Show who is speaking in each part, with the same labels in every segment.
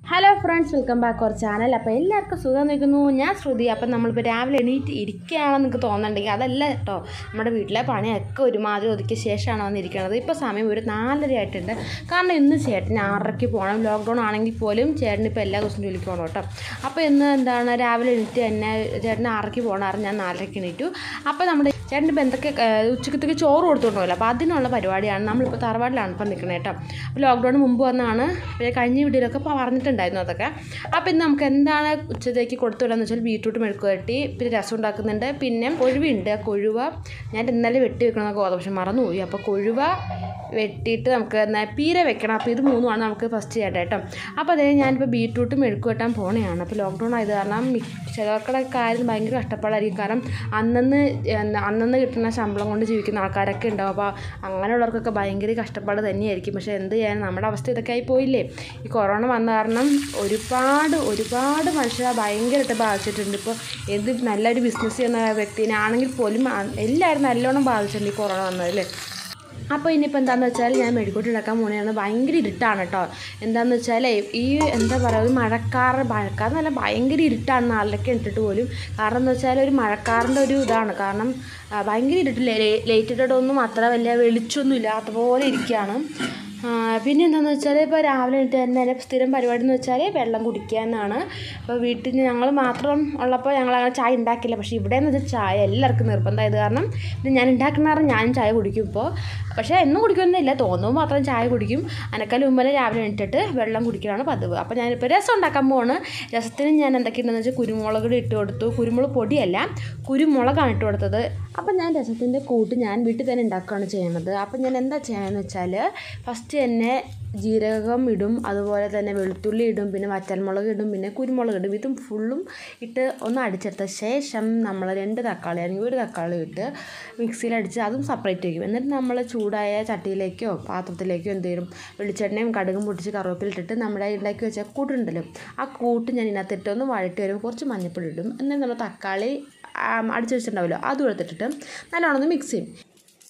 Speaker 1: Hello friends welcome back our channel അപ്പോൾ എല്ലാവർക്കും സുഖം നിൽക്കുന്നു ഞാൻ ശ്രുതി അപ്പം നമ്മളിപ്പോൾ രാവിലെ എണീറ്റ് ഇരിക്കുകയാണെന്ന് നിങ്ങൾക്ക് തോന്നുന്നുണ്ടെങ്കിൽ അതല്ല കേട്ടോ നമ്മുടെ വീട്ടിലെ പണിയൊക്കെ ഒരുമാതിരി ഒതുക്കിയ ശേഷമാണ് വന്നിരിക്കുന്നത് ഇപ്പോൾ സമയം ഒരു നാലര ആയിട്ടുണ്ട് കാരണം ഇന്ന് ചേട്ടൻ ആറരയ്ക്ക് പോകണം ലോക്ക്ഡൗൺ ആണെങ്കിൽ പോലും ചേട്ടൻ ഇപ്പോൾ എല്ലാ ദിവസവും ജോലിക്ക് പോകണം കേട്ടോ അപ്പോൾ ഇന്ന് എന്താണ് രാവിലെ എണീറ്റ് തന്നെ ചേട്ടൻ ആറരയ്ക്ക് പോകണം ഞാൻ നാലരയ്ക്ക് എണീറ്റു അപ്പോൾ നമ്മുടെ ചേട്ടൻ്റെ ഇപ്പം എന്തൊക്കെ ഏഹ്, ഉച്ചക്കത്തേക്ക് ചോറ് കൊടുത്തുകൊണ്ട് പോകില്ല അപ്പോൾ അതിനുള്ള പരിപാടിയാണ് നമ്മളിപ്പോൾ തറവാട്ടിലാണ് ഇപ്പം നിൽക്കുന്നത് കേട്ടോ അപ്പോൾ ലോക്ക്ഡൗൺ മുമ്പ് വന്നാണ് പിന്നെ കഴിഞ്ഞ വീഡിയോയിലൊക്കെ പറഞ്ഞിട്ടുണ്ടായിരുന്നു അതൊക്കെ അപ്പോൾ ഇന്ന് നമുക്ക് എന്താണ് ഉച്ചത്തേക്ക് കൊടുത്തു വിടാന്ന് വെച്ചാൽ ബീട്രൂട്ട് മെഴുക്ക് വരട്ടി പിന്നെ രസം ഉണ്ടാക്കുന്നുണ്ട് പിന്നെ കൊഴുവുണ്ട് ആ കൊഴുവ ഞാൻ ഇന്നലെ വെട്ടി വെക്കണമെന്ന് ഗോതമ്പ് പക്ഷെ മറന്നുപോയി അപ്പോൾ കൊഴുവ വെട്ടിയിട്ട് നമുക്ക് എന്നാ പീര വെക്കണം അപ്പോൾ ഇത് മൂന്നുമാണ് നമുക്ക് ഫസ്റ്റ് ചെയ്യേണ്ടത് കേട്ടോ അപ്പോൾ അതേ ഞാനിപ്പോൾ ബീട്രൂട്ട് മെഴുക്ക് വെട്ടാൻ പോണെയാണ് അപ്പോൾ ലോക്ക്ഡൗൺ ആയത് കാരണം മി- ചിലർക്കുടെ കാര്യം ഭയങ്കര കഷ്ടപ്പാടായിരിക്കും കാരണം അന്നന്ന് എന്താ അന്നന്ന് കിട്ടുന്ന ശമ്പളം കൊണ്ട് ജീവിക്കുന്ന ആൾക്കാരൊക്കെ ഉണ്ടാവും അപ്പോൾ അങ്ങനെയുള്ളവർക്കൊക്കെ ഭയങ്കര കഷ്ടപ്പാട് തന്നെയായിരിക്കും പക്ഷേ എന്ത് ചെയ്യാൻ നമ്മുടെ അവസ്ഥ ഇതൊക്കെ ആയി പോയില്ലേ ഈ കൊറോണ വന്ന കാരണം ഒരുപാട് ഒരുപാട് മനുഷ്യരെ ഭയങ്കരമായിട്ട് ബാധിച്ചിട്ടുണ്ട് ഇപ്പോൾ എന്ത് നല്ലൊരു ബിസിനസ് ചെയ്യുന്ന വ്യക്തിനെ ആണെങ്കിൽ പോലും ആ- എല്ലാവരും നല്ലോണം ബാധിച്ചിട്ടുണ്ട് ഈ കൊറോണ വന്നതല്ലേ അപ്പോൾ ഇനിയിപ്പോൾ എന്താണെന്ന് വെച്ചാൽ ഞാൻ മെഴുകൂട്ടി ഉണ്ടാക്കാൻ പോണെയാണ് ഭയങ്കര ഇരുട്ടാണ് കേട്ടോ എന്താണെന്ന് വെച്ചാൽ ഈ എന്താ പറയുക ഒരു മഴക്കാർ മഴക്കാർ എന്നല്ല ഭയങ്കര ഇരുട്ടാണ് നാലരയ്ക്ക് ഇട്ടിട്ട് പോലും കാരണം എന്ന് വെച്ചാൽ ഒരു മഴക്കാറിൻ്റെ ഒരു ഇതാണ് കാരണം ആ, ഭയങ്കര ഇരുട്ട് ലൈറ്റ് ഇട്ടിട്ടൊന്നും അത്ര വലിയ വെളിച്ചമൊന്നും ഇല്ലാത്ത പോലെ ഇരിക്കുകയാണ് ആ, പിന്നെ എന്താണെന്ന് വെച്ചാൽ ഇപ്പോൾ രാവിലെ എണീറ്റ് തന്നെ എൻ്റെ സ്ഥിരം പരിപാടി എന്ന് വെച്ചാൽ വെള്ളം കുടിക്കുക എന്നാണ് അപ്പോൾ വീട്ടിൽ ഞങ്ങൾ മാത്രം ഉള്ളപ്പോൾ ഞങ്ങൾ അങ്ങനെ ചായ ഉണ്ടാക്കില്ല പക്ഷേ ഇവിടെ എന്ന് വെച്ചാൽ ചായ എല്ലാവർക്കും നിർബന്ധമായത് കാരണം ഇത് ഞാൻ ഉണ്ടാക്കുന്ന കാരണം ഞാനും ചായ കുടിക്കും ഇപ്പോൾ പക്ഷേ എന്നും കുടിക്കുന്നില്ല തോന്നുമ്പോൾ മാത്രം ചായ കുടിക്കും അനക്കാൽ മുമ്പേ രാവിലെ എണീറ്റിട്ട് വെള്ളം കുടിക്കലാണ് പതിവ് അപ്പോൾ ഞാനിപ്പോൾ രസം ഉണ്ടാക്കാൻ പോവാണ് രസത്തിന് ഞാൻ എന്തൊക്കെയുണ്ടെന്ന് വെച്ചാൽ കുരുമുളക് കൂടി ഇട്ട് കൊടുത്തു കുരുമുളക് പൊടിയല്ല കുരുമുളകാണ് ഇട്ട് കൊടുത്തത് അപ്പം ഞാൻ രസത്തിൻ്റെ കൂട്ട് ഞാൻ വീട്ടിൽ തന്നെ ഉണ്ടാക്കുകയാണ് ചെയ്യുന്നത് അപ്പം ഞാൻ എന്താ ചെയ്യണമെന്ന് വെച്ചാൽ ഫസ്റ്റ് തന്നെ ജീരകം ഇടും അതുപോലെ തന്നെ വെളുത്തുള്ളി ഇടും പിന്നെ വറ്റൽമുളക് ഇടും പിന്നെ കുരുമുളക് ഇടും ഇതും ഫുള്ളും ഇട്ട് ഒന്ന് അടിച്ചെടുത്ത ശേഷം നമ്മൾ രണ്ട് തക്കാളി അല്ലെങ്കിൽ ഒരു തക്കാളി ഇട്ട് മിക്സിയിൽ അടിച്ച് അതും സെപ്പറേറ്റ് വയ്ക്കും എന്നിട്ട് നമ്മൾ ചൂടായ ചട്ടിയിലേക്കോ പാത്രത്തിലേക്കോ എന്തെങ്കിലും വെളിച്ചെണ്ണയും കടുകും പൊട്ടിച്ച് കറുവേപ്പിലിട്ടിട്ട് നമ്മുടെ ഉണ്ടാക്കി വെച്ച കൂട്ടുണ്ടല്ലോ ആ കൂട്ട് ഞാൻ ഇതിനകത്തിട്ട് ഒന്ന് വഴറ്റി വരുമ്പോൾ കുറച്ച് മഞ്ഞൾപ്പൊടി ഇടും എന്നിട്ട് നമ്മൾ തക്കാളി ആം, അടിച്ച് വെച്ചിട്ടുണ്ടാവുമല്ലോ അതും എടുത്തിട്ട് നല്ലോണം ഒന്ന് മിക്സ് ചെയ്യും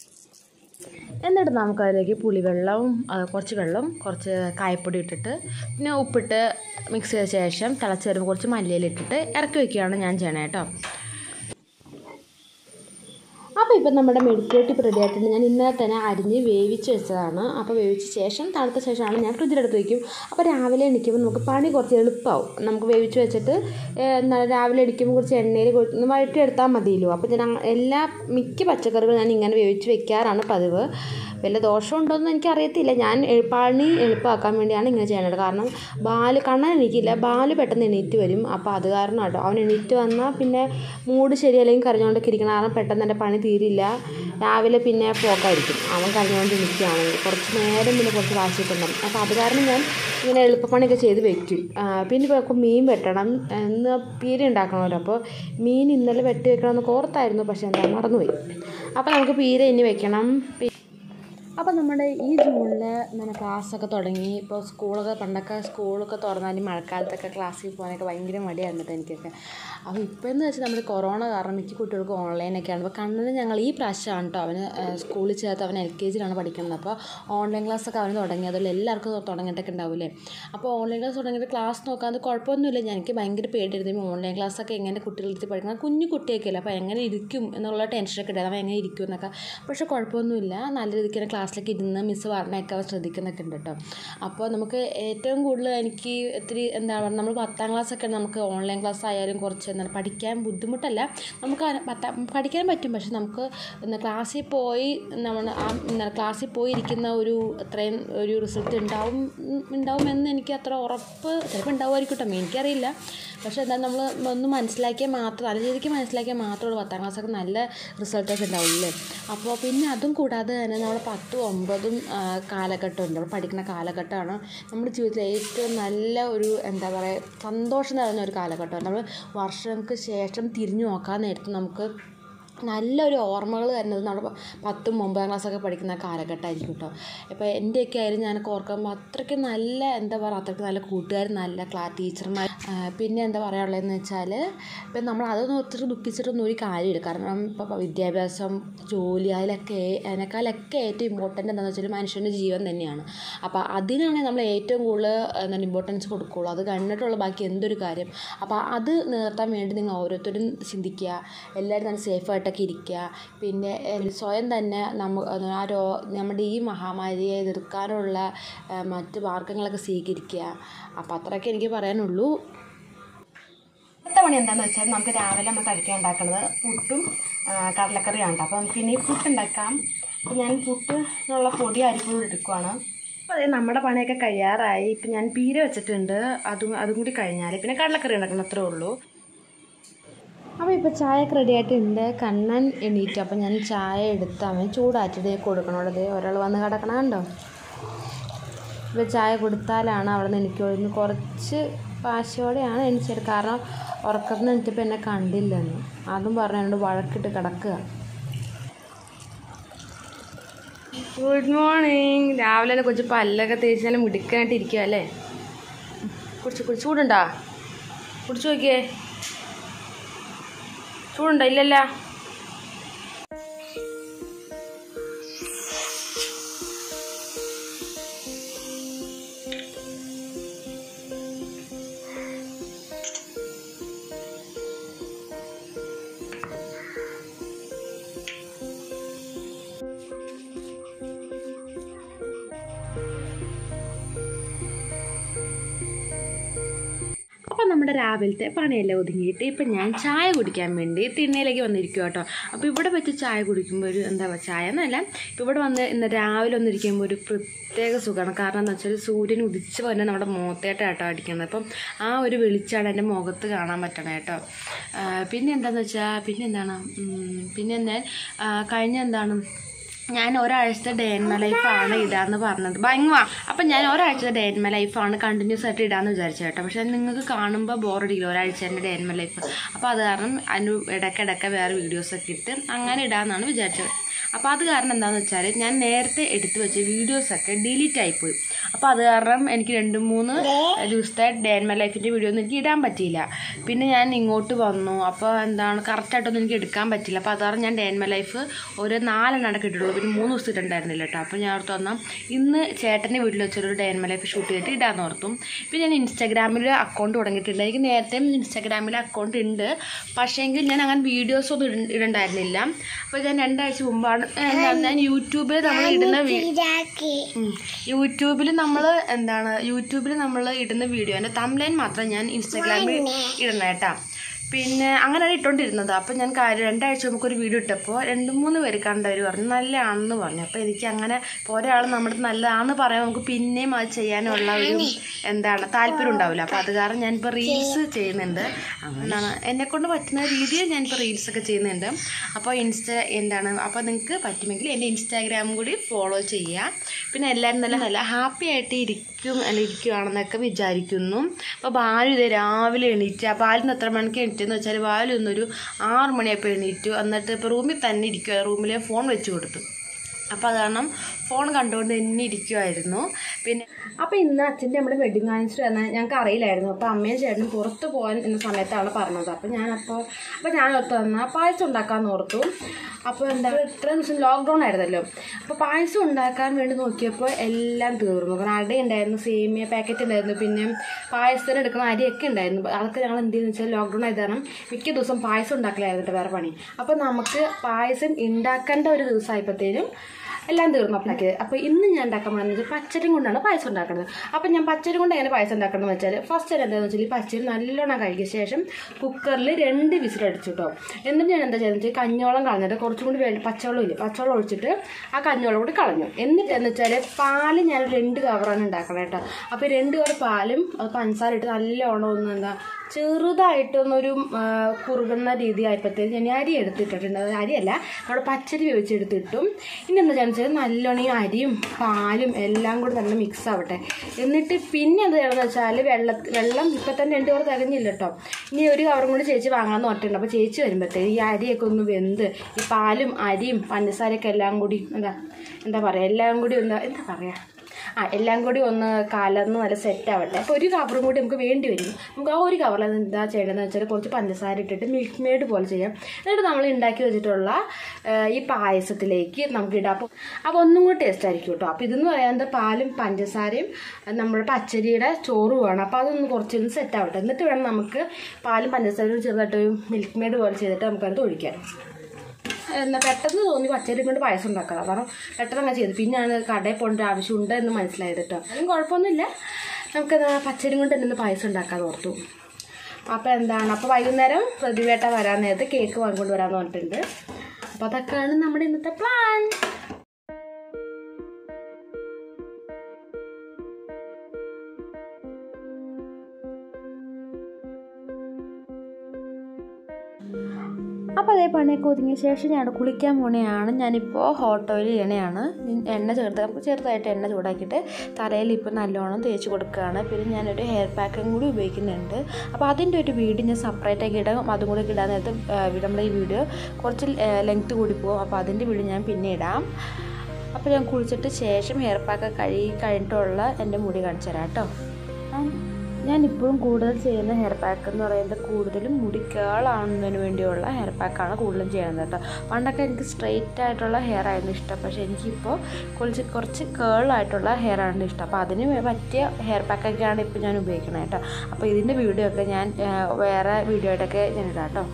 Speaker 1: എന്നിട്ട് നമുക്കതിലേക്ക് പുളിവെള്ളവും ആ, കുറച്ച് വെള്ളം കുറച്ച് കായപ്പൊടി ഇട്ടിട്ട് പിന്നെ ഉപ്പിട്ട് മിക്സ് ചെയ്ത ശേഷം തിളച്ച് വരുമ്പോൾ കുറച്ച് മല്ലിയില ഇട്ടിട്ട് ഇറക്കി വയ്ക്കുകയാണ് ഞാൻ ചെയ്യണേ കേട്ടോ അപ്പോൾ ഇപ്പം നമ്മുടെ മെഴുക്കുവരട്ടി ഇപ്പോൾ റെഡി ആയിട്ടുണ്ട് ഞാൻ ഇന്നലെ തന്നെ അരിഞ്ഞ് വേവിച്ച് വെച്ചതാണ് അപ്പോൾ വേവിച്ച ശേഷം തണുത്ത ശേഷമാണ് ഞാൻ ഫ്രിഡ്ജിലെടുത്ത് വയ്ക്കും അപ്പോൾ രാവിലെ എണീക്കുമ്പോൾ നമുക്ക് പണി കുറച്ച് എളുപ്പമാവും നമുക്ക് വേവിച്ച് വെച്ചിട്ട് ഏഹ്, എന്താണ് രാവിലെ എണീക്കുമ്പോൾ കുറച്ച് എണ്ണയിൽ ഒന്ന് വഴറ്റിയെടുത്താൽ മതിയല്ലോ അപ്പോൾ ഞാൻ അങ്ങ- എല്ലാ മിക്ക പച്ചക്കറികളും ഞാൻ ഇങ്ങനെ വേവിച്ച് വെക്കാറാണ് പതിവ് വല്ല ദോഷമുണ്ടോയെന്ന് എനിക്കറിയത്തില്ല ഞാൻ എ- പണി എളുപ്പമാക്കാൻ വേണ്ടിയാണ് ഇങ്ങനെ ചെയ്യുന്നത് കാരണം ബാല് കണ്ണൻ എണീക്കില്ല ബാല് പെട്ടെന്ന് എണീറ്റ് വരും അപ്പോൾ അത് കാരണം കേട്ടോ അവൻ എണീറ്റ് വന്നാൽ പിന്നെ മൂഡ് ശരിയല്ലെങ്കിൽ കരഞ്ഞുകൊണ്ടൊക്കെ ഇരിക്കണം കാരണം പെട്ടെന്ന് എൻ്റെ പണി തീരില്ല രാവിലെ പിന്നെ പോക്കായിരിക്കും അവൻ കരഞ്ഞുകൊണ്ട് നിൽക്കുകയാണെങ്കിൽ കുറച്ച് നേരം പിന്നെ കുറച്ച് വാശിയിട്ടുണ്ടാകും അപ്പോൾ അത് കാരണം ഞാൻ ഇങ്ങനെ എളുപ്പപ്പണിയൊക്കെ ചെയ്ത് വെക്കും ആ, പിന്നെ ഇപ്പോൾ നമുക്ക് മീൻ വെട്ടണം ഇന്ന് പീര ഉണ്ടാക്കണമല്ലോ അപ്പോൾ മീൻ ഇന്നലെ വെട്ടി വെക്കണമെന്ന് ഓർത്തായിരുന്നു പക്ഷേ എന്താ മറന്നുപോയി അപ്പോൾ നമുക്ക് പീര ഇനി വെക്കണം പി- അപ്പോൾ നമ്മുടെ ഈ ജൂണിൽ ഇങ്ങനെ ക്ലാസ്സൊക്കെ തുടങ്ങി ഇപ്പോൾ സ്കൂളൊക്കെ പണ്ടൊക്കെ സ്കൂളൊക്കെ തുറന്നാൽ മഴക്കാലത്തൊക്കെ ക്ലാസ്സിൽ പോകാനൊക്കെ ഭയങ്കര മടിയായിരുന്നു കേട്ടോ എനിക്കൊക്കെ അപ്പോൾ ഇപ്പോൾ എന്ന് വെച്ചാൽ നമ്മുടെ കൊറോണ കാരണം മിക്ക കുട്ടികൾക്ക് ഓൺലൈനൊക്കെയാണ് അപ്പോൾ കണ്ണിന് ഞങ്ങൾ ഈ പ്രാവശ്യമാണ് കേട്ടോ അവന് ഏഹ്, സ്കൂളിൽ ചേർത്ത് അവൻ എൽ കെ ജിയിലാണ് പഠിക്കുന്നത് അപ്പോൾ ഓൺലൈൻ ക്ലാസ്സൊക്കെ അവന് തുടങ്ങി അതുപോലെ എല്ലാവർക്കും തുടങ്ങിയിട്ടൊക്കെ ഉണ്ടാവില്ലേ അപ്പോൾ ഓൺലൈൻ ക്ലാസ് തുടങ്ങിയിട്ട് ക്ലാസ് നോക്കാൻ കുഴപ്പമൊന്നുമില്ല ഞാൻ എനിക്ക് ഭയങ്കര പേടിയായിരുന്നു ഈ ഓൺലൈൻ ക്ലാസ്സൊക്കെ എങ്ങനെ കുട്ടികളെടുത്ത് പഠിക്കണം കുഞ്ഞു കുട്ടിയൊക്കെ അല്ലേ അപ്പോൾ എങ്ങനെ ഇരിക്കും എന്നുള്ള ടെൻഷനൊക്കെ ഉണ്ടായിരുന്നു അവൻ എങ്ങനെ ഇരിക്കും എന്നൊക്കെ പക്ഷേ കുഴപ്പമൊന്നുമില്ല നല്ല രീതിക്ക് തന്നെ ക്ലാസ്സിലേക്ക് ഇരുന്ന് മിസ്സ് പറഞ്ഞൊക്കെ അവർ ശ്രദ്ധിക്കുന്നൊക്കെ ഉണ്ട് കേട്ടോ അപ്പോൾ നമുക്ക് ഏറ്റവും കൂടുതൽ എനിക്ക് ഒത്തിരി എന്താ പറയുക നമ്മൾ പത്താം ക്ലാസ്സൊക്കെ നമുക്ക് ഓൺലൈൻ ക്ലാസ് ആയാലും കുറച്ച് എന്താണ് പഠിക്കാൻ ബുദ്ധിമുട്ടല്ല നമുക്ക് ആ പത്താം പഠിക്കാൻ പറ്റും പക്ഷെ നമുക്ക് എന്താ ക്ലാസ്സിൽ പോയി നമ്മൾ ആ എന്താ ക്ലാസ്സിൽ പോയി ഇരിക്കുന്ന ഒരു അത്രയും ഒരു റിസൾട്ട് ഉണ്ടാവും ഉം, ഉണ്ടാവുമെന്ന് എനിക്ക് അത്ര ഉറപ്പ് ചിലപ്പോൾ ഉണ്ടാവുമായിരിക്കും കേട്ടോ എനിക്കറിയില്ല പക്ഷേ എന്താ നമ്മൾ ഒന്ന് മനസ്സിലാക്കിയാൽ മാത്രം നല്ല രീതിക്ക് മനസ്സിലാക്കിയാൽ മാത്രമേ ഉള്ളൂ പത്താം ക്ലാസ്സൊക്കെ നല്ല റിസൾട്ടൊക്കെ ഉണ്ടാവുള്ളൂ അപ്പോൾ പിന്നെ അതും കൂടാതെ തന്നെ നമ്മൾ പത്തും ഒമ്പതും ആ, കാലഘട്ടമുണ്ട് നമ്മൾ പഠിക്കുന്ന കാലഘട്ടമാണ് നമ്മുടെ ജീവിതത്തിലെ ഏറ്റവും നല്ല ഒരു എന്താ പറയുക സന്തോഷം നിറഞ്ഞ ഒരു കാലഘട്ടമാണ് നമ്മൾ വർഷങ്ങൾക്ക് ശേഷം തിരിഞ്ഞു നോക്കാൻ നേരത്ത് നമുക്ക് നല്ലൊരു ഓർമ്മകൾ തരുന്നത് നമ്മുടെ പത്തും ഒമ്പതാം ക്ലാസ്സൊക്കെ പഠിക്കുന്ന കാലഘട്ടമായിരിക്കും കേട്ടോ ഇപ്പോൾ എൻ്റെയൊക്കെ ആയാലും ഞാനൊക്കെ ഓർക്കുമ്പോൾ അത്രയ്ക്ക് നല്ല എന്താ പറയുക അത്രയ്ക്ക് നല്ല കൂട്ടുകാർ നല്ല ക്ലാ ടീച്ചർമാർ പിന്നെ എന്താ പറയാനുള്ളതെന്ന് വെച്ചാൽ ഇപ്പം നമ്മൾ അതൊന്നും ഒത്തിരി ദുഃഖിച്ചിട്ടൊന്നും ഒരു കാര്യമില്ല കാരണം ഇപ്പോൾ വിദ്യാഭ്യാസം ജോലി അതിലൊക്കെ അതിനേക്കാളൊക്കെ ഏറ്റവും ഇമ്പോർട്ടൻ്റ് എന്താണെന്ന് വെച്ചാൽ മനുഷ്യൻ്റെ ജീവൻ തന്നെയാണ് അപ്പോൾ അതിനാണ് നമ്മൾ ഏറ്റവും കൂടുതൽ എന്താണ് ഇമ്പോർട്ടൻസ് കൊടുക്കുകയുള്ളൂ അത് കഴിഞ്ഞിട്ടുള്ള ബാക്കി എന്തൊരു കാര്യം അപ്പോൾ അത് നിർത്താൻ വേണ്ടി നിങ്ങൾ ഓരോരുത്തരും ചിന്തിക്കുക എല്ലാവരും നല്ല സേഫായിട്ടൊക്കെ ഇരിക്കുക പിന്നെ എ- സ്വയം തന്നെ നമ്മ ആ രോ നമ്മുടെ ഈ മഹാമാരിയെ എതിർക്കാനുള്ള ആ, മറ്റ് മാർഗങ്ങളൊക്കെ സ്വീകരിക്കുക അപ്പോൾ അത്രയൊക്കെ എനിക്ക് പറയാനുള്ളൂ അടുത്ത പണി എന്താണെന്ന് വെച്ചാൽ നമുക്ക് രാവിലെ നമ്മൾ കഴിക്കാൻ ഉണ്ടാക്കുന്നത് പുട്ടും ആ, കടലക്കറിയാണ് കേട്ടോ അപ്പോൾ നമുക്ക് ഇനി പുട്ട് ഉണ്ടാക്കാം അപ്പോൾ ഞാൻ പുട്ടിനുള്ള പൊടി അരിപ്പൊടി എടുക്കുവാണ് അപ്പോൾ അതേ നമ്മുടെ പണിയൊക്കെ കഴിയാറായി ഇപ്പം ഞാൻ പീര വെച്ചിട്ടുണ്ട് അതും അതും കൂടി കഴിഞ്ഞാൽ പിന്നെ കടലക്കറി ഉണ്ടാക്കണം അത്രേ ഉള്ളൂ അപ്പോൾ ഇപ്പോൾ ചായയൊക്കെ റെഡി ആയിട്ടുണ്ട് കണ്ണൻ എണീറ്റു അപ്പോൾ ഞാൻ ചായ എടുത്ത് അവൻ ചൂടാറ്റിട്ട് കൊടുക്കണോട് ദേ ഒരാൾ വന്ന് കിടക്കണം കണ്ടോ ഇപ്പോൾ ചായ കൊടുത്താലാണ് അവിടെ നിന്ന് എനിക്ക് ഇന്ന് കുറച്ച് വാശിയോടെയാണ് എണീച്ചത് കാരണം ഉറക്കത്തിൽ നിന്ന് എണീറ്റപ്പോൾ എന്നെ കണ്ടില്ലെന്ന് അതും പറഞ്ഞ് എന്നോട് വഴക്കിട്ട് കിടക്കുക ഗുഡ് മോർണിംഗ് രാവിലെ തന്നെ കുറച്ച് പല്ലൊക്കെ തേച്ചാൽ മിടുക്കാനായിട്ട് ഇരിക്കുക അല്ലേ കുടിച്ച് കുടിച്ച് ചൂടുണ്ടോ കുടിച്ചു നോക്കിയേ ചൂടുണ്ടോ ഇല്ലല്ല അപ്പോൾ നമ്മുടെ രാവിലത്തെ പണിയെല്ലാം ഒതുങ്ങിയിട്ട് ഇപ്പം ഞാൻ ചായ കുടിക്കാൻ വേണ്ടി തിണ്ണയിലേക്ക് വന്നിരിക്കുക കേട്ടോ അപ്പോൾ ഇവിടെ വെച്ച് ചായ കുടിക്കുമ്പോൾ ഒരു എന്താ പറയുക ചായ എന്നല്ല ഇപ്പോൾ ഇവിടെ വന്ന് ഇന്ന് രാവിലെ വന്നിരിക്കുമ്പോൾ ഒരു പ്രത്യേക സുഖമാണ് കാരണം എന്ന് വെച്ചാൽ സൂര്യൻ ഉദിച്ച് വന്നെ നമ്മുടെ മുഖത്തേട്ടാണ് കേട്ടോ അടിക്കുന്നത് അപ്പം ആ ഒരു വെളിച്ചാണ് എൻ്റെ മുഖത്ത് കാണാൻ പറ്റണം കേട്ടോ ആ, പിന്നെ എന്താണെന്ന് വെച്ചാൽ പിന്നെ എന്താണ് ഉം, പിന്നെ ഞാൻ ആ, കഴിഞ്ഞ എന്താണ് ഞാൻ ഒരാഴ്ചത്തെ ഡേ ഇൻ മൈ ലൈഫാണ് ഇടാന്ന് പറഞ്ഞത് ഭയങ്കര അപ്പം ഞാൻ ഒരാഴ്ചത്തെ ഡേ ഇൻ മൈ ലൈഫാണ് കണ്ടിന്യൂസ് ആയിട്ട് ഇടാന്ന് വിചാരിച്ചു കേട്ടോ പക്ഷെ നിങ്ങൾക്ക് കാണുമ്പോൾ ബോറടിക്കില്ല ഒരാഴ്ച എൻ്റെ ഡേ ഇൻ മൈ ലൈഫ് അപ്പോൾ അത് കാരണം അതിന് ഇടയ്ക്കിടയ്ക്ക് വേറെ വീഡിയോസൊക്കെ ഇട്ട് അങ്ങനെ ഇടാമെന്നാണ് വിചാരിച്ചത് അപ്പോൾ അത് കാരണം എന്താണെന്ന് വെച്ചാൽ ഞാൻ നേരത്തെ എടുത്തു വെച്ച വീഡിയോസൊക്കെ ഡിലീറ്റ് ആയിപ്പോയി അപ്പോൾ അത് കാരണം എനിക്ക് രണ്ട് മൂന്ന് ദിവസത്തെ ഡേ ഇൻ മൈ ലൈഫിൻ്റെ വീഡിയോ ഒന്നും എനിക്ക് ഇടാൻ പറ്റിയില്ല പിന്നെ ഞാൻ ഇങ്ങോട്ട് വന്നു അപ്പോൾ എന്താണ് കറക്റ്റായിട്ടൊന്നും എനിക്ക് എടുക്കാൻ പറ്റില്ല അപ്പോൾ അത് കാരണം ഞാൻ ഡേ ഇൻ മൈ ലൈഫ് ഒരു നാലെണ്ണം കിട്ടുള്ളൂ പിന്നെ മൂന്ന് ദിവസം ഇട്ടുണ്ടായിരുന്നില്ല കേട്ടോ അപ്പോൾ ഞാൻ ഓർത്ത് വന്നാൽ ഇന്ന് ചേട്ടൻ്റെ വീട്ടിൽ വെച്ചൊരു day in my life shoot ചെയ്തിട്ട് ഇടാന്ന് ഓർത്തും പിന്നെ ഞാൻ ഇൻസ്റ്റാഗ്രാമിൽ അക്കൗണ്ട് തുടങ്ങിയിട്ടുണ്ട് എനിക്ക് നേരത്തെ ഇൻസ്റ്റാഗ്രാമിൽ അക്കൗണ്ട് ഉണ്ട് പക്ഷേങ്കിൽ ഞാൻ അങ്ങനെ വീഡിയോസ് ഒന്നും ഇട- ഇടണ്ടായിരുന്നില്ല അപ്പോൾ ഞാൻ രണ്ടാഴ്ച മുമ്പാണ് എന്താ ഞാൻ യൂട്യൂബിൽ നമ്മൾ ഇടുന്ന വീ- ഉം. യൂട്യൂബിൽ നമ്മൾ എന്താണ് യൂട്യൂബിൽ നമ്മൾ ഇടുന്ന വീഡിയോൻ്റെ തംലൈൻ മാത്രം ഞാൻ ഇൻസ്റ്റാഗ്രാമിൽ ഇടണം കേട്ടാ പിന്നെ അങ്ങനെയാണ് ഇട്ടുകൊണ്ടിരുന്നത് അപ്പം ഞാൻ കാര്യം രണ്ടാഴ്ച മുമ്പ് ഒരു വീഡിയോ ഇട്ടപ്പോൾ രണ്ട് മൂന്ന് പേര് കണ്ടവർ പറഞ്ഞു നല്ലതാണെന്ന് പറഞ്ഞു അപ്പോൾ എനിക്ക് അങ്ങനെ ഇപ്പോൾ ഒരാൾ നമ്മുടെ നല്ലതാണെന്ന് പറയുമ്പോൾ നമുക്ക് പിന്നെയും അത് ചെയ്യാനുള്ള ഒരു എന്താണ് താല്പര്യം ഉണ്ടാവില്ല അപ്പോൾ അത് കാരണം ഞാനിപ്പോൾ റീൽസ് ചെയ്യുന്നുണ്ട് അങ്ങനെയാണ് എന്നെക്കൊണ്ട് പറ്റുന്ന രീതിയിൽ ഞാനിപ്പോൾ റീൽസൊക്കെ ചെയ്യുന്നുണ്ട് അപ്പോൾ ഇൻസ്റ്റ എന്താണ് അപ്പോൾ നിങ്ങൾക്ക് പറ്റുമെങ്കിൽ എൻ്റെ ഇൻസ്റ്റാഗ്രാമും കൂടി ഫോളോ ചെയ്യുക പിന്നെ എല്ലാവരും നല്ല നല്ല ഹാപ്പി ആയിട്ട് ഇരിക്കും അല്ല ഇരിക്കുകയാണെന്നൊക്കെ വിചാരിക്കുന്നു അപ്പോൾ ബാലു ഇത് രാവിലെ എണീറ്റ് ആ ബാലിന് എത്ര മണിക്ക് എണീറ്റെന്ന് വെച്ചാൽ ബാലു ഇന്നൊരു ആറ് മണിയപ്പോൾ എണീറ്റു എന്നിട്ട് ഇപ്പോൾ റൂമിൽ തന്നെ ഇരിക്കുക റൂമിൽ ഫോൺ വെച്ച് കൊടുത്തു അപ്പോൾ അത് കാരണം ഫോൺ കണ്ടുകൊണ്ട് തന്നെ ഇരിക്കുമായിരുന്നു പിന്നെ അപ്പോൾ ഇന്ന് അച്ഛൻ്റെ നമ്മുടെ വെഡിങ് ആനിവേഴ്സറി തന്നെ ഞങ്ങൾക്ക് അറിയില്ലായിരുന്നു അപ്പോൾ അമ്മയും ചേട്ടനും പുറത്ത് പോകാൻ എന്ന സമയത്താണ് പറഞ്ഞത് അപ്പോൾ ഞാനപ്പോൾ അപ്പോൾ ഞാൻ ഓർത്ത് വന്നാൽ പായസം ഉണ്ടാക്കാമെന്ന് ഓർത്തു അപ്പോൾ എന്താ ഇത്ര ദിവസം ലോക്ക്ഡൗൺ ആയിരുന്നല്ലോ അപ്പോൾ പായസം ഉണ്ടാക്കാൻ വേണ്ടി നോക്കിയപ്പോൾ എല്ലാം തീർന്നു കാരണം അട ഉണ്ടായിരുന്നു സേമിയ പാക്കറ്റ് ഉണ്ടായിരുന്നു പിന്നെ പായസത്തിന് എടുക്കുന്ന അരിയൊക്കെ ഉണ്ടായിരുന്നു അതൊക്കെ ഞങ്ങൾ എന്ത് ചെയ്യുന്നത് വെച്ചാൽ ലോക്ക്ഡൗൺ ആയത് കാരണം മിക്ക ദിവസം പായസം ഉണ്ടാക്കലായിരുന്നു കേട്ടോ വേറെ പണി അപ്പോൾ നമുക്ക് പായസം ഉണ്ടാക്കേണ്ട ഒരു ദിവസമായപ്പോഴത്തേനും എല്ലാം തീർന്നു അപ്പോഴേക്ക് അപ്പോൾ ഇന്ന് ഞാൻ ഉണ്ടാക്കാൻ പോകുന്നത് വെച്ചാൽ പച്ചരി കൊണ്ടാണ് പായസം ഉണ്ടാക്കുന്നത് അപ്പോൾ ഞാൻ പച്ചരി കൊണ്ട് എങ്ങനെ പായസം ഉണ്ടാക്കണമെന്ന് വെച്ചാൽ ഫസ്റ്റ് എന്താണെന്ന് വെച്ചാൽ ഈ പച്ചരി നല്ലോണം കഴുകിയ ശേഷം കുക്കറിൽ രണ്ട് വിസിലടിച്ചു കേട്ടോ എന്നിട്ട് ഞാൻ എന്താ ചെയ്തെന്ന് വെച്ചാൽ കഞ്ഞോളം കളഞ്ഞിട്ട് കുറച്ചും കൂടി വെള്ളം പച്ചവെള്ളം ഇല്ല പച്ചവെള്ളം ഒഴിച്ചിട്ട് ആ കഞ്ഞോളം കൂടി കളഞ്ഞു എന്നിട്ട് എന്ന് വെച്ചാൽ പാല് ഞാൻ രണ്ട് കവറാണ് ഉണ്ടാക്കണം കേട്ടോ അപ്പോൾ ഈ രണ്ട് കവർ പാലും അത് പഞ്ചസാര ഇട്ട് നല്ലോണം ഒന്ന് എന്താ ചെറുതായിട്ടൊന്നൊരു ആ, കുറുകുന്ന രീതി ആയപ്പോഴത്തേക്ക് ഞാൻ അരി എടുത്തിട്ടിട്ടുണ്ട് അത് അരിയല്ല നമ്മുടെ പച്ചരി വേവിച്ചെടുത്തിട്ടും ഇനി എന്താ വെച്ചാൽ നല്ലോണം ഈ അരിയും പാലും എല്ലാം കൂടി നല്ല മിക്സ് ആവട്ടെ എന്നിട്ട് പിന്നെ എന്താ ചെയ്യണമെന്ന് വെച്ചാൽ വെള്ള വെള്ളം ഇപ്പം തന്നെ രണ്ട് കവർ തികഞ്ഞില്ല കേട്ടോ ഇനി ഒരു കവറും കൂടി ചേച്ചി വാങ്ങാമെന്ന് പറഞ്ഞിട്ടുണ്ട് അപ്പോൾ ചേച്ചി വരുമ്പോഴത്തേക്ക് ഈ അരിയൊക്കെ ഒന്ന് വെന്ത് ഈ പാലും അരിയും പഞ്ചസാരയൊക്കെ എല്ലാം കൂടി എന്താ എന്താ പറയുക എല്ലാം കൂടി ഒന്ന് എന്താ പറയുക ആ എല്ലാം കൂടി ഒന്ന് കലർന്ന് നല്ല സെറ്റ് ആവട്ടെ അപ്പോൾ ഒരു കവറും കൂടി നമുക്ക് വേണ്ടി വരും നമുക്ക് ആ ഒരു കവറിൽ എന്താ ചെയ്യേണ്ടതെന്ന് വെച്ചാൽ കുറച്ച് പഞ്ചസാര ഇട്ടിട്ട് മിൽക്ക് മെയ്ഡ് പോലെ ചെയ്യാം എന്നിട്ട് നമ്മൾ ഉണ്ടാക്കി വെച്ചിട്ടുള്ള ആ, ഈ പായസത്തിലേക്ക് നമുക്ക് ഇടാം അപ്പോൾ അപ്പോൾ ഒന്നും കൂടി ടേസ്റ്റ് ആയിരിക്കും കേട്ടോ അപ്പോൾ ഇതെന്ന് പറയുന്നത് പാലും പഞ്ചസാരയും ആ, നമ്മുടെ പച്ചരിയുടെ ചോറും വേണം അപ്പോൾ അതൊന്ന് കുറച്ചൊന്ന് സെറ്റ് ആവട്ടെ എന്നിട്ട് വേണം നമുക്ക് പാലും പഞ്ചസാരയും ചെറുതായിട്ട് ഒരു മിൽക്ക് മെയ്ഡ് പോലെ ചെയ്തിട്ട് നമുക്കത് ഒഴിക്കാം എന്നാ പെട്ടെന്ന് തോന്നി പച്ചരി കൊണ്ട് പായസം ഉണ്ടാക്കാം കാരണം പെട്ടെന്ന് അങ്ങനെ ചെയ്തു പിന്നെയാണ് കടയിൽ പോകേണ്ട ആവശ്യമുണ്ട് എന്ന് മനസ്സിലായത് കേട്ടോ അതും കുഴപ്പമൊന്നുമില്ല നമുക്കത് പച്ചരി കൊണ്ട് തന്നെ ഒന്ന് പായസം ഉണ്ടാക്കാൻ ഓർത്തു അപ്പോൾ എന്താണ് അപ്പോൾ വൈകുന്നേരം പ്രതിവേട്ട വരാൻ നേരത്ത് കേക്ക് വാങ്ങിക്കൊണ്ട് വരാമെന്ന് പറഞ്ഞിട്ടുണ്ട് അപ്പോൾ അതൊക്കെയാണ് നമ്മുടെ ഇന്നത്തെ പ്ലാൻ അപ്പോൾ അതേ പണിയൊക്കെ ഒതുങ്ങിയ ശേഷം ഞാൻ കുളിക്കാൻ പോണെയാണ് ഞാനിപ്പോൾ ഹോട്ട് ഓയിൽ ചെയ്യണയാണ് എണ്ണ ചേർത്ത് നമുക്ക് ചെറുതായിട്ട് എണ്ണ ചൂടാക്കിയിട്ട് തലയിൽ ഇപ്പോൾ നല്ലോണം തേച്ച് കൊടുക്കുകയാണ് പിന്നെ ഞാനൊരു ഹെയർ പാക്കും കൂടി ഉപയോഗിക്കുന്നുണ്ട് അപ്പോൾ അതിൻ്റെ ഒരു വീഡിയോ ഞാൻ സെപ്പറേറ്റ് ആക്കി ഇടാം അതും കൂടി ഇടാൻ നേരത്ത് നമ്മുടെ ഈ വീഡിയോ കുറച്ച് ലെങ്ത്ത് കൂടി പോകും അപ്പോൾ അതിൻ്റെ വീഡിയോ ഞാൻ പിന്നെ ഇടാം അപ്പോൾ ഞാൻ കുളിച്ചിട്ട് ശേഷം ഹെയർ പാക്ക് കഴുകി കഴിഞ്ഞിട്ടുള്ള എൻ്റെ മുടി കാണിച്ചു തരാം കേട്ടോ ഞാൻ ഇപ്പോഴും കൂടുതൽ ചെയ്യുന്ന ഹെയർ പാക്ക് എന്ന് പറയുന്നത് കൂടുതലും മുടി കേളാവുന്നതിന് വേണ്ടിയുള്ള ഹെയർ പാക്കാണ് കൂടുതലും ചെയ്യുന്നത് കേട്ടോ പണ്ടൊക്കെ എനിക്ക് സ്ട്രെയിറ്റ് ആയിട്ടുള്ള ഹെയർ ആയിരുന്നു ഇഷ്ടം പക്ഷേ എനിക്കിപ്പോൾ കുറച്ച് കുറച്ച് കേളായിട്ടുള്ള ഹെയർ ആണ് ഇഷ്ടം അപ്പോൾ അതിന് പറ്റിയ ഹെയർ പാക്കൊക്കെയാണ് ഇപ്പോൾ ഞാൻ ഉപയോഗിക്കുന്നത് കേട്ടോ അപ്പോൾ ഇതിൻ്റെ വീഡിയോ ഒക്കെ ഞാൻ ആ, വേറെ വീഡിയോ ആയിട്ടൊക്കെ ഞാൻ ഇടാം കേട്ടോ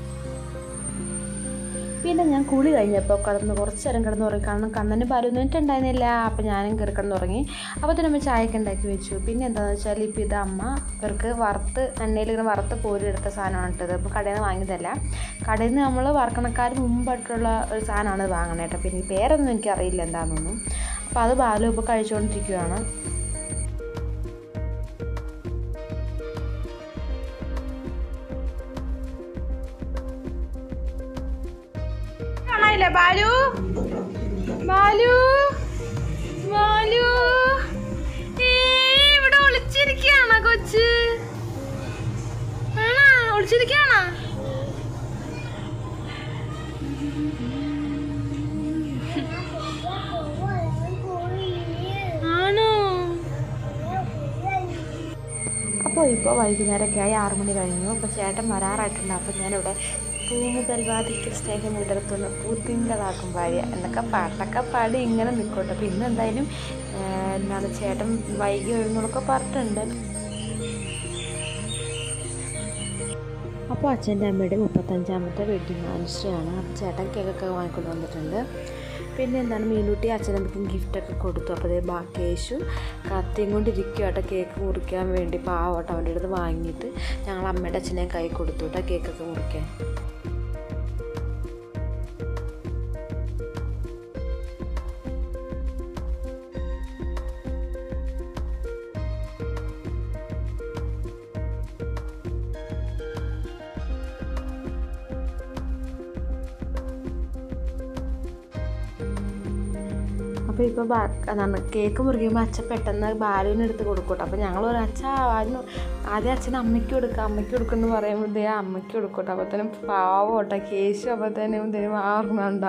Speaker 1: പിന്നെ ഞാൻ കുളി കഴിഞ്ഞപ്പോൾ കിടന്ന് കുറച്ച് നേരം കിടന്ന് ഉറങ്ങി കാരണം കണ്ണന് പരുന്നിട്ട് ഉണ്ടായിരുന്നില്ല അപ്പോൾ ഞാനും കയറി കിടന്ന് ഉറങ്ങി അപ്പോൾ തന്നെ അമ്മ ചായയൊക്കെ ഉണ്ടാക്കി വെച്ചു പിന്നെ എന്താണെന്ന് വെച്ചാൽ ഇപ്പോൾ ഇത് അമ്മ ഇവർക്ക് വറുത്ത് എണ്ണയിൽ ഇങ്ങനെ വറുത്ത് കോരി എടുത്ത സാധനമാണ് ഇട്ടത് അപ്പോൾ കടയിൽ നിന്ന് വാങ്ങിയതല്ല കടയിൽ നിന്ന് നമ്മൾ വറക്കണക്കാർ മുമ്പായിട്ടുള്ള ഒരു സാധനമാണ് ഇത് വാങ്ങണേ കേട്ടോ പിന്നെ ഈ പേരൊന്നും എനിക്കറിയില്ല എന്താണെന്നൊന്നും അപ്പോൾ അത് ബാലു ഇപ്പോൾ കഴിച്ചുകൊണ്ടിരിക്കുകയാണ് കാണാനില്ല ബാലു ബാലു ബാലു ഏയ്, ഇവിടെ ഒളിച്ചിരിക്കുകയാണോ കൊച്ച് ആണോ ഒളിച്ചിരിക്കുകയാണോ ആണോ അപ്പോൾ ഇപ്പോൾ വൈകുന്നേരമൊക്കെ ആയി ആറു മണി കഴിഞ്ഞു അപ്പോൾ ചേട്ടൻ വരാറായിട്ടുണ്ട് അപ്പോൾ ഞാനിവിടെ പൂമുതൽ വാദിക്കൽ സ്നേഹം വിടർത്തുന്ന പൂത്തിൻ്റെതാക്കും ഭാര്യ എന്നൊക്കെ പാട്ടൊക്കെ പാടി ഇങ്ങനെ നിൽക്കട്ടെ അപ്പോൾ ഇന്ന് എന്തായാലും ഏഹ്, എന്താണ് ചേട്ടൻ വൈകി വരുന്നതൊക്കെ പറഞ്ഞിട്ടുണ്ട് അപ്പോൾ അച്ഛൻ്റെ അമ്മയുടെ മുപ്പത്തഞ്ചാമത്തെ വെഡിങ് ആനിവേഴ്സറിയാണ് അപ്പോൾ ചേട്ടൻ കേക്കൊക്കെ വാങ്ങിക്കൊണ്ട് വന്നിട്ടുണ്ട് പിന്നെ എന്താണ് മീനൂട്ടി അച്ഛനമ്മയ്ക്കും ഗിഫ്റ്റൊക്കെ കൊടുത്തു അപ്പോൾ അതേ ബാക്കേശു കത്തിയും കൊണ്ടിരിക്കുക കേട്ടോ കേക്ക് മുറിക്കാൻ വേണ്ടി പാവട്ടോ അവൻ്റെ അടുത്ത് വാങ്ങിയിട്ട് ഞങ്ങൾ അമ്മയുടെ അച്ഛനെ കൈ കൊടുത്തു കേട്ടോ കേക്കൊക്കെ മുറിക്കാൻ അപ്പോൾ ഇപ്പോൾ എന്താണ് കേക്ക് മുറിക്കുമ്പോൾ അച്ഛൻ പെട്ടെന്ന് ബാലുവിന് എടുത്ത് കൊടുക്കും കേട്ടോ അപ്പോൾ ഞങ്ങൾ ഒരു അച്ഛ ആദ്യം ആദ്യം അച്ഛൻ അമ്മയ്ക്ക് കൊടുക്കുക അമ്മയ്ക്ക് കൊടുക്കുമെന്ന് പറയുമ്പോൾ ഇതേ അമ്മയ്ക്ക് കൊടുക്കും കേട്ടോ അപ്പോഴത്തേനും പാവം കേട്ടോ കേശു അപ്പോഴത്തേനും ഇതേ മാറുന്നുണ്ട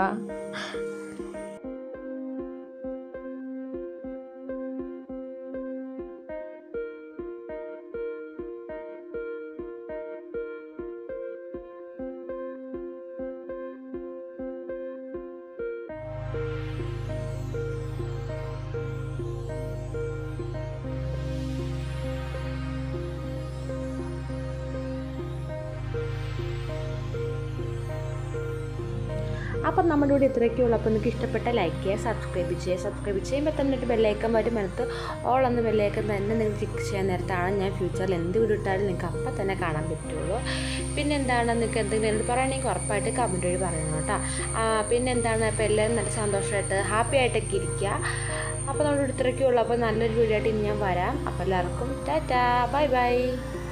Speaker 1: അപ്പം നമ്മുടെ കൂടെ ഇത്രയൊക്കെ ഉള്ളൂ അപ്പോൾ നിങ്ങൾക്ക് ഇഷ്ടപ്പെട്ട ലൈക്ക് ചെയ്യുക സബ്സ്ക്രൈബ് ചെയ്യുക സബ്സ്ക്രൈബ് ചെയ്യുമ്പോൾ തന്നെ ഒരു ബെല്ലൈക്കൻ വരും അടുത്ത് ഓൾ എന്ന ബെല്ലൈക്കൻ തന്നെ നിങ്ങൾ ക്ലിക്ക് ചെയ്യാൻ നേരത്താണ് ഞാൻ ഫ്യൂച്ചറിൽ എന്ത് വീഡിയോ ഇട്ടാലും നിങ്ങൾക്ക് അപ്പം തന്നെ കാണാൻ പറ്റുള്ളൂ പിന്നെ എന്താണ് നിങ്ങൾക്ക് എന്തെങ്കിലും എന്നോട് പറയുകയാണെങ്കിൽ ഉറപ്പായിട്ട് കമൻറ്റ് വഴി പറയണം കേട്ടോ ആ, പിന്നെ എന്താണ് അപ്പോൾ എല്ലാവരും നല്ല സന്തോഷമായിട്ട് ഹാപ്പി ആയിട്ടൊക്കെ ഇരിക്കുക അപ്പോൾ നമ്മുടെ ഇത്രയൊക്കെ ഉള്ളൂ അപ്പോൾ നല്ലൊരു വീഡിയോ ആയിട്ട് ഇനി ഞാൻ വരാം അപ്പോൾ എല്ലാവർക്കും ടാറ്റാ ബൈ ബൈ